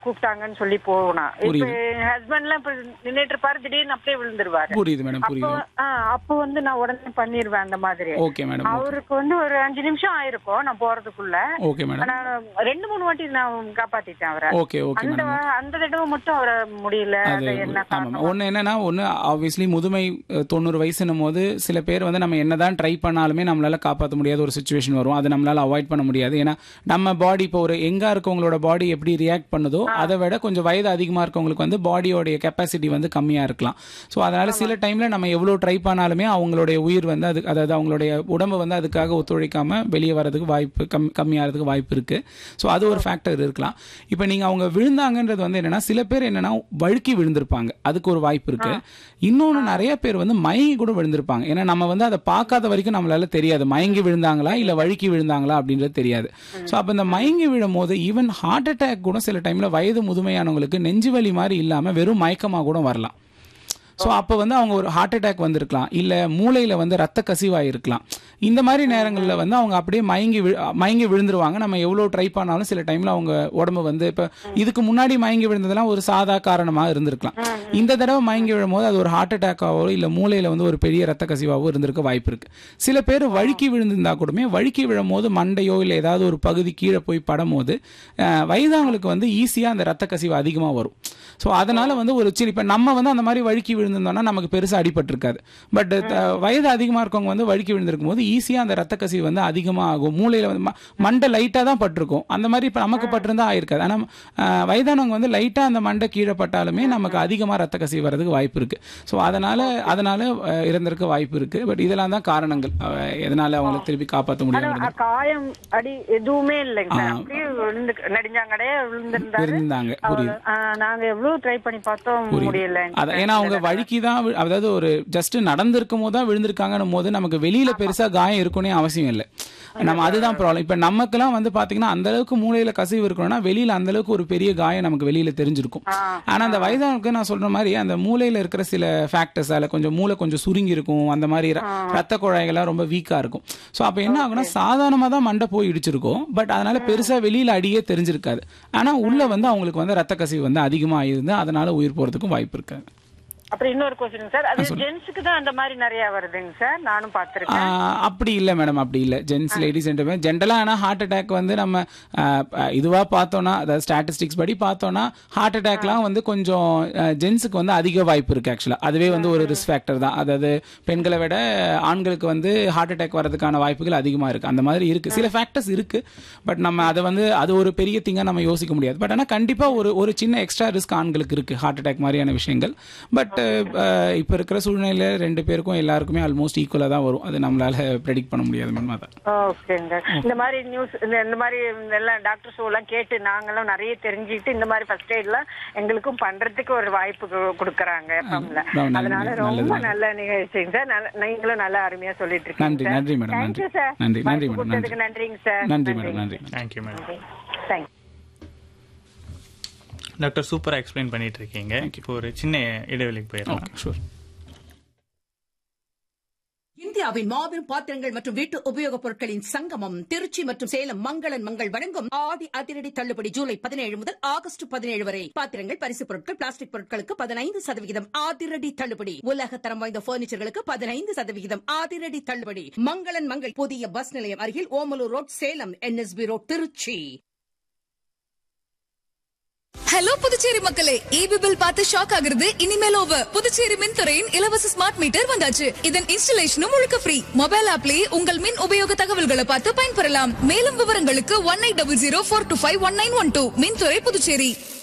கூப்பிட்டாங்கன்னு சொல்லி போகணும் இப்ப புரியுது. என் ஹஸ்பண்ட் எல்லாம் இப்ப நின்னுட்டு இருப்பாரு திடீர்னு அப்படியே விழுந்துருவாரு புரியுது மேடம் அப்போ புரியுது ஆ, அப்போ வந்து நான் உடனே பண்ணிருவேன் அந்த மாதிரி ஓகே மேடம் அவருக்கு வந்து ஒரு அஞ்சு நிமிஷம் ஆயிருக்கும் நான் போறதுக்குள்ள ஓகே மேடம் ஆனா ரெண்டு மூணு வாட்டி நான் காப்பாத்திட்டேன் அவரை ஓகே ஓகே அந்த மேடம் அந்த தடவை மட்டும் அவரை முடியல அது அது என்ன ஆமாம் காரணம் ஒன்று என்னன்னா ஒன்று ஆப்வியஸ்லி முதுமை அஹ், தொண்ணூறு வயசுன்னும் போது சில பேர் வந்து நம்ம என்னதான் ட்ரை பண்ணாலுமே நம்மளால காப்பாற்ற முடியாத ஒரு சுச்சுவேஷன் வரும் அதை நம்மளால அவாய்ட் பண்ண முடியாது ஏன்னா நம்ம பாடி இப்போ ஒரு எங்கா இருக்கவங்களோட பாடி எப்படி ரியாக்ட் பண்ணுதோ அதை விட கொஞ்சம் வயது அதிகமாக இருக்கவங்களுக்கு வந்து பாடியோடைய கெப்பாசிட்டி வந்து கம்மியாக இருக்கலாம் ஸோ அதனால சில டைம்ல நம்ம எவ்வளோ ட்ரை பண்ணாலுமே அவங்களுடைய உயிர் வந்து அது அதாவது அவங்களுடைய உடம்பு வந்து அதுக்காக ஒத்துழைக்காம வெளியே வரதுக்கு வாய்ப்பு கம் கம்மியாகிறதுக்கு வாய்ப்பு இருக்கு ஸோ அது ஒரு ஃபேக்டர் இருக்கலாம் இப்போ நீங்க அவங்க விழுந்தாங்கன்றது வந்து என்னன்னா சில பேர் என்னன்னா வழுக்கி விழுந்திருப்பாங்க அதுக்கு ஒரு வாய்ப்பு இருக்கு இன்னொன்று நிறைய பேர் வந்து மயங்கி கூட விழுந்திருப்பாங்க ஏன்னா நம்ம வந்து அதை பார்க்காத வரைக்கும் நம்மளால தெரியாது மயங்கி விழுந்தாங்களா இல்ல வழுக்கி விழுந்தாங்களா அப்படின்றது தெரியாது ஸோ அப்போ இந்த மயங்கி விழும் போது ஈவன் ஹார்ட் அட்டாக் கூட சில டைம்ல வயது முதுமையானவங்களுக்கு நெஞ்சு வலி மாதிரி இல்லாம வெறும் மயக்கமா கூட வரலாம் ஸோ அப்போ வந்து அவங்க ஒரு ஹார்ட் அட்டாக் வந்திருக்கலாம் இல்லை மூளையில் வந்து ரத்த கசிவாக இருக்கலாம் இந்த மாதிரி நேரங்களில் வந்து அவங்க அப்படியே மயங்கி விழு மயங்கி விழுந்துருவாங்க நம்ம எவ்வளோ ட்ரை பண்ணாலும் சில டைமில் அவங்க உடம்பு வந்து இப்போ இதுக்கு முன்னாடி மயங்கி விழுந்ததெல்லாம் ஒரு சாதா காரணமாக இருந்திருக்கலாம் இந்த தடவை மயங்கி விழும்போது அது ஒரு ஹார்ட் அட்டாக்காவோ இல்லை மூளையில் வந்து ஒரு பெரிய ரத்த கசிவாவோ இருந்திருக்க வாய்ப்பு இருக்கு சில பேர் வழுக்கி விழுந்திருந்தா கூடமே வழுக்கி விழும்போது மண்டையோ இல்லை ஏதாவது ஒரு பகுதி கீழே போய் படும்போது அஹ், வயதானவங்களுக்கு வந்து ஈஸியாக அந்த ரத்த கசிவு அதிகமாக வரும் ஸோ அதனால வந்து ஒரு சில இப்போ நம்ம வந்து அந்த மாதிரி வழுக்கி விழுந்திருந்தோம்னா நமக்கு பெருசாக அடிபட்டிருக்காது பட் வயது அதிகமாக இருக்கவங்க வந்து வழுக்கி விழுந்திருக்கும் போது ஈஸியாக அந்த ரத்த கசிவு வந்து அதிகமாக ஆகும் மூளையில் வந்து ம- மண்டை லைட்டாக தான் பட்டிருக்கும் அந்த மாதிரி இப்போ நமக்கு பட்டிருந்தா ஆயிருக்காது ஆனால் வயதானவங்க வந்து லைட்டாக அந்த மண்டை கீழே பட்டாலுமே நமக்கு அதிகமாக ரத்த கசிவு வரதுக்கு வாய்ப்பு இருக்கு ஸோ அதனால அதனால அஹ், இறந்திருக்க வாய்ப்பு இருக்கு பட் இதெல்லாம் தான் காரணங்கள் அஹ், எதனால அவங்களை திருப்பி காப்பாற்ற முடியாம ஆனா காயம் அடி எதுவுமே இல்லைங்க சார் அப்படியே விழுந்து நெடுஞ்சாங்கடையே விழுந்திருந்தாரு இருந்தாங்க புரியுது ஆ, நாங்க எவ்வளவு ட்ரை பண்ணி பார்த்தோம் முடியல அதான் ஏன்னா அவங்க வழுக்கி தான் வி- அதாவது ஒரு ஜஸ்ட் நடந்திருக்கும் போது தான் விழுந்திருக்காங்கன்னும் போது நமக்கு வெளியில பெருசா காயம் இருக்கும்னே அவசியம் இல்லை நம்ம அதுதான் ப்ராப்ளம் இப்ப நமக்கெல்லாம் வந்து பாத்தீங்கன்னா அந்த அளவுக்கு மூளையில கசிவு இருக்கணும்னா வெளியில அந்த அளவுக்கு ஒரு பெரிய காயம் நமக்கு வெளியில தெரிஞ்சிருக்கும் ஆனா அந்த வயதானவருக்கு நான் சொல்ற மாதிரி அந்த மூளையில இருக்கிற சில ஃபேக்டர்ஸால கொஞ்சம் மூளை கொஞ்சம் சுருங்கி இருக்கும் அந்த மாதிரி ர- ரத்த குழாய்கள்லாம் ரொம்ப வீக்கா இருக்கும் ஸோ அப்ப என்ன ஆகும்னா சாதாரணமா தான் மண்டை போய் இடிச்சிருக்கும் பட் அதனால பெருசா வெளியில அடியே தெரிஞ்சிருக்காது ஆனா உள்ள வந்து அவங்களுக்கு வந்து ரத்த கசிவு வந்து அதிகமா இருந்து அதனால உயிர் போறதுக்கும் வாய்ப்பு இருக்கு அப்புறம் இன்னொரு கொஸ்டின் சார் அது ஜென்ஸுக்கு தான் அந்த மாதிரி நிறைய வருதுங்க சார் நானும் பார்த்திருக்கேன் ஆஹ் அப்படி இல்லை மேடம் அப்படி இல்லை ஜென்ஸ் லேடிஸ் ரெண்டுமே ஜென்ரலாக ஆனால் ஹார்ட் அட்டாக் வந்து நம்ம இதுவாக பார்த்தோன்னா அதாவது ஸ்டாட்டிஸ்டிக்ஸ் படி பார்த்தோன்னா ஹார்ட் அட்டாக்லாம் வந்து கொஞ்சம் ஜென்ஸுக்கு வந்து அதிக வாய்ப்பு இருக்குது ஆக்சுவலாக அதுவே வந்து ஒரு ரிஸ்க் ஃபேக்டர் தான் அதாவது பெண்களை விட ஆண்களுக்கு வந்து ஹார்ட் அட்டாக் வரதுக்கான வாய்ப்புகள் அதிகமாக இருக்குது அந்த மாதிரி இருக்குது சில ஃபேக்டர்ஸ் இருக்குது பட் நம்ம அதை வந்து அது ஒரு பெரிய திங்காக நம்ம யோசிக்க முடியாது பட் ஆனால் கண்டிப்பாக ஒரு ஒரு சின்ன எக்ஸ்ட்ரா ரிஸ்க் ஆண்களுக்கு இருக்குது ஹார்ட் அட்டாக் மாதிரியான விஷயங்கள் பட் இப்போ இருக்கிற சூழ்நிலையில ரெண்டு பேருக்கும் எல்லாருக்குமே ஆல்மோஸ்ட் ஈக்குவலாக தான் வரும் அது நம்மளால ப்ரெடிக்ட் பண்ண முடியாது மேம் அதான் ஓகேங்க இந்த மாதிரி நியூஸ் இந்த இந்த மாதிரி எல்லாம் டாக்டர் ஷோ எல்லாம் கேட்டு நாங்களும் நிறைய தெரிஞ்சுக்கிட்டு இந்த மாதிரி ஃபர்ஸ்ட் எய்ட்லாம் எங்களுக்கும் பண்றதுக்கு ஒரு வாய்ப்பு கு- கொடுக்கறாங்க எஃப்எம்ல ரொம்ப நல்லது, அதனால நல்லது, ரொம்ப நல்லது. நல்ல நிகழ்ச்சிங்க சார் நல்ல- நீங்களும் நல்லா அருமையா சொல்லிட்டு நன்றி, இருக்கீங்க நன்றி மேடம், நன்றி. தேங்க்யூ சார் நன்றி, நன்றி வாய்ப்பு மேடம், நன்றி. கொடுத்ததுக்கு நன்றிங்க சார் நன்றி மேடம் நன்றி தேங்க்யூ மேடம் தேங்க்யூ டாக்டர் சூப்பரா எக்ஸ்பிளைன் பண்ணிட்டு இருக்கீங்க இப்போ ஒரு சின்ன இடைவெளிக்கு போயிடலாம் ஓகே ஷூர் இந்தியாவின் மாபெரும் பாத்திரங்கள் மற்றும் வீட்டு உபயோகப் பொருட்களின் சங்கமம் திருச்சி மற்றும் சேலம் மங்களன் மங்கள் வழங்கும் ஆடி அதிரடி தள்ளுபடி ஜூலை பதினேழு முதல் ஆகஸ்ட் பதினேழு வரை பாத்திரங்கள் பரிசு பொருட்கள் பிளாஸ்டிக் பொருட்களுக்கு பதினைந்து சதவிகிதம் அதிரடி தள்ளுபடி உலக தரம் வாய்ந்த பர்னிச்சர்களுக்கு பதினைந்து சதவிகிதம் அதிரடி தள்ளுபடி மங்களன் மங்கள் புதிய பஸ் நிலையம் அருகில் Omalur road Salem NSB road Trichy hello Puducherry மக்களே ஈபி பில் பார்த்து ஷாக் ஆகுறது இனிமேல் ஓவர் புதுச்சேரி மின்துறையின் இலவச ஸ்மார்ட் மீட்டர் வந்தாச்சு இதன் இன்ஸ்டலேஷனும் முழுக்க ஃப்ரீ மொபைல் ஆப்லயே உங்கள் மின் உபயோக தகவல்களை பார்த்து பயன்பெறலாம் மேலும் விவரங்களுக்கு one eight double zero four two five one nine one two மின்துறை புதுச்சேரி